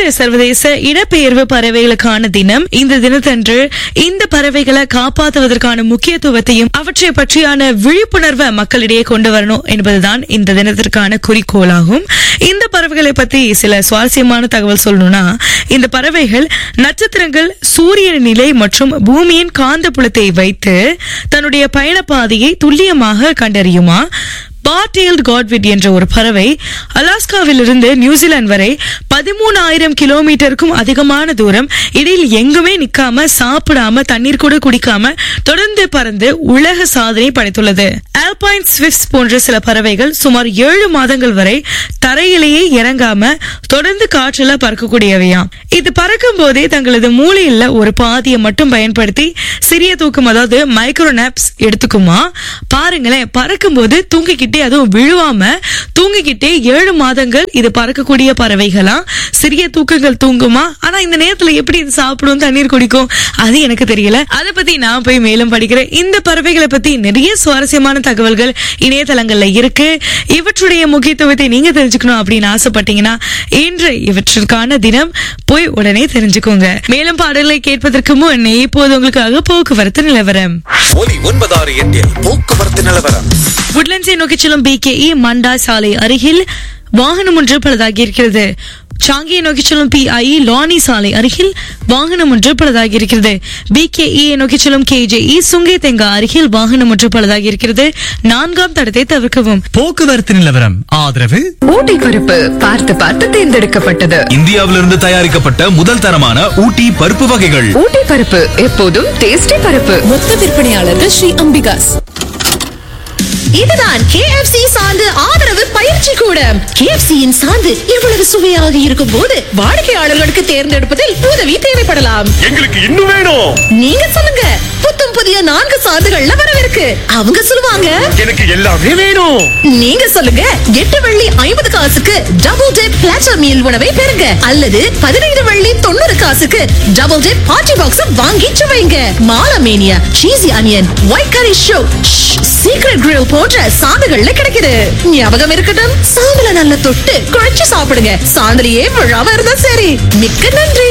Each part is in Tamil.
சர்வதேச இடப்பெயர்வு பறவைகளுக்கான தினம் இந்த தினத்தன்று இந்த பறவைகளை காப்பாற்றுவதற்கான முக்கியத்துவத்தையும் அவற்றை பற்றியான விழிப்புணர்வை மக்களிடையே கொண்டு வரணும் என்பதுதான் இந்த தினத்திற்கான குறிக்கோளாகும் இந்த பறவைகளை பத்தி சில சுவாரஸ்யமான தகவல் சொல்லணும்னா இந்த பறவைகள் நட்சத்திரங்கள் சூரிய நிலை மற்றும் பூமியின் காந்தப்புலத்தை வைத்து தன்னுடைய பயணப்பாதையை துல்லியமாக கண்டறியுமா பார்டெயில்ட் காட்விட் என்ற ஒரு பறவை அலாஸ்காவிலிருந்து நியூசிலாந்து வரை பதிமூணாயிரம் கிலோமீட்டருக்கும் அதிகமான தூரம் இடையில் எங்குமே நிக்காம சாப்பிடாம தண்ணீர் கூட குடிக்காம தொடர்ந்து பறந்து உலக சாதனை படைத்துள்ளது ஆல்பைன் ஸ்விஃப்ட்ஸ் போன்ற சில பறவைகள் சுமார் ஏழு மாதங்கள் வரை தரையிலேயே இறங்காம தொடர்ந்து காற்றுல பறக்கக்கூடியவையாம் இது பறக்கும் போதே தங்களது மூளையில ஒரு பாதியை மட்டும் பயன்படுத்தி சிறிய தூக்கம் அதாவது மைக்ரோ நாப்ஸ் எடுத்துக்குமா பாருங்களேன் பறக்கும் போது தூங்கிக்கிட்டே அதுவும் விழுவாம தூங்கிக்கிட்டே ஏழு மாதங்கள் இது பறக்கக்கூடிய பறவைகளா சிறிய தூக்கங்கள் தூங்குமா ஆனா இந்த நேரத்துல எப்படி இது சாப்பிடும் தண்ணீர் குடிக்கும் அது எனக்கு தெரியல அதை பத்தி நான் போய் மேலும் படிக்கிறேன் இந்த பறவைகளை பத்தி நிறைய சுவாரஸ்யமான தகவல்கள் இணையதளங்கள்ல இருக்கு இவற்றுடைய முக்கியத்துவத்தை நீங்க தெரிஞ்சுக்கணும் அப்படின்னு ஆசைப்பட்டீங்கன்னா இன்று இவற்றிற்கான தினம் போய் உடனே தெரிஞ்சுக்கோங்க மேலும் பாடல்களை கேட்பதற்கு முன் இப்போது உங்களுக்காக போக்குவரத்து நிலவரம் ஒலி ஒன்பதாறு எட்டில் போக்குவரத்து நிலவரம் உட்லண்ட்ஸை நோக்கி செல்லும் பிகேஇ மண்டா சாலை அருகில் வாகனம் ஒன்று பழுதாகி இருக்கிறது சாங்கியை நோக்கி செல்லும் பிஐ லானி சாலை அருகில் வாகனம் ஒன்று பழுதாகி இருக்கிறது பிகேஇ நோக்கி செல்லும் கேஜேஇ சுங்கை தெங்கா அருகில் வாகனம் ஒன்று பழுதாகி இருக்கிறது நான்காம் தடத்தை தவிர்க்கவும் போக்குவரத்து நிலவரம் ஆதரவு ஊட்டி பருப்பு பார்த்து பார்த்து தேர்ந்தெடுக்கப்பட்டது இந்தியாவிலிருந்து தயாரிக்கப்பட்ட முதல் தரமான ஊட்டி பருப்பு வகைகள் ஊட்டி பருப்பு எப்போதும் டேஸ்டி பருப்பு மொத்த விற்பனையாளர்கள் ஸ்ரீ அம்பிகாஸ் இதுதான் KFC சார்ந்து ஆதரவு பயிற்சி கூடம் KFC யின் சார்ந்து இவ்வளவு சுவையாக இருக்கும் போது வாடிக்கையாளர்களுக்கு தேர்ந்தெடுப்பதில் உதவி தேவைப்படலாம் எங்களுக்கு இன்னும் வேணும் நீங்க சொல்லுங்க புத்தம் புதிய நான்கு சார்ந்துகள்ல வரவிருக்கு அவங்க சொல்லுவாங்க எனக்கு எல்லாமே வேணும் நீங்க சொல்லுங்க எட்டு வெள்ளி ஐம்பது காசுக்கு டபுள் டே பிளாட்டர் மீல் உணவை பெறுங்க அல்லது பதினைந்து வெள்ளி தொண்ணூறு காசுக்கு டபுள் டே பார்ட்டி பாக்ஸ் வாங்கி சுவைங்க மாலமேனியா சீசி அனியன் ஒயிட் கரி ஷோ சீக்ரெட் கிரில் போன்ற சாந்துகள்ல கிடைக்குது ஞாபகம் இருக்கட்டும் சாந்துல நல்ல தொட்டு குழைச்சு சாப்பிடுங்க சாந்துலயே விழாம இருந்தா சரி மிக்க நன்றி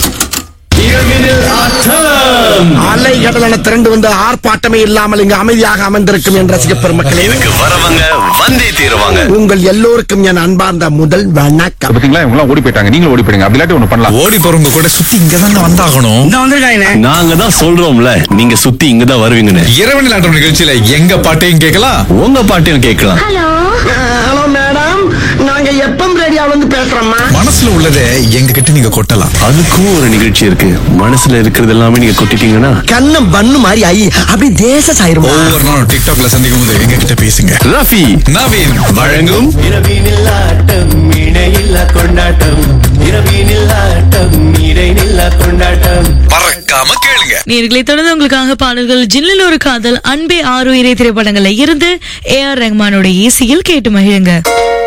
அலை கடலான திரண்டு வந்து ஆர்ப்பாட்டமே இல்லாமல் இங்கு அமைதியாக அமர்ந்திருக்கும் என் ரசிக பெருமக்களே இதுக்கு வரவங்க வந்தே தீருவாங்க உங்கள் எல்லோருக்கும் என் அன்பார்ந்த முதல் வணக்கம் பாத்தீங்களா இவங்க ஓடி போயிட்டாங்க நீங்களும் ஓடி போயிடுங்க அப்படி இல்லாட்டி ஒண்ணு பண்ணலாம் ஓடி போறவங்க கூட சுத்தி இங்க தான் வந்தாகணும் நாங்க தான் சொல்றோம்ல நீங்க சுத்தி இங்க தான் வருவீங்கன்னு இரவு நிலாட்டம் நிகழ்ச்சியில எங்க பாட்டையும் கேட்கலாம் உங்க பாட்டையும் கேட்கலாம் ஹலோ மேடம் நாங்க எப்பம் ரேடியோல இருந்து பேசுறோம்மா மனசுல உள்ளதை எங்க கிட்ட நீங்க கொட்டலாம் அதுக்கும் ஒரு நிகழ்ச்சி இருக்கு மனசுல இருக்கிறது எல்லாமே நீங்க கொட்டிட்டீங்கன்னா கண்ணம் பண்ணு மாதிரி ஐ அப்படி தேச சாயிருமா ஒவ்வொரு நாளும் டிக்டாக்ல சந்திக்கும் போது எங்க கிட்ட பேசுங்க ரஃபி நவீன் வழங்கும் இரவினில் ஆட்டம் இணையில்ல கொண்டாட்டம் இரவினில் ஆட்டம் இடைநில்ல கொண்டாட்டம் பறக்காம கேளுங்க நேர்களை தொடர்ந்து உங்களுக்காக பாடல்கள் ஜில்லில் ஒரு காதல் அன்பே ஆறு இறை திரைப்படங்கள்ல இருந்து ஏ ஆர் ரஹ்மானோட இசையில் கேட்டு மகிழுங்க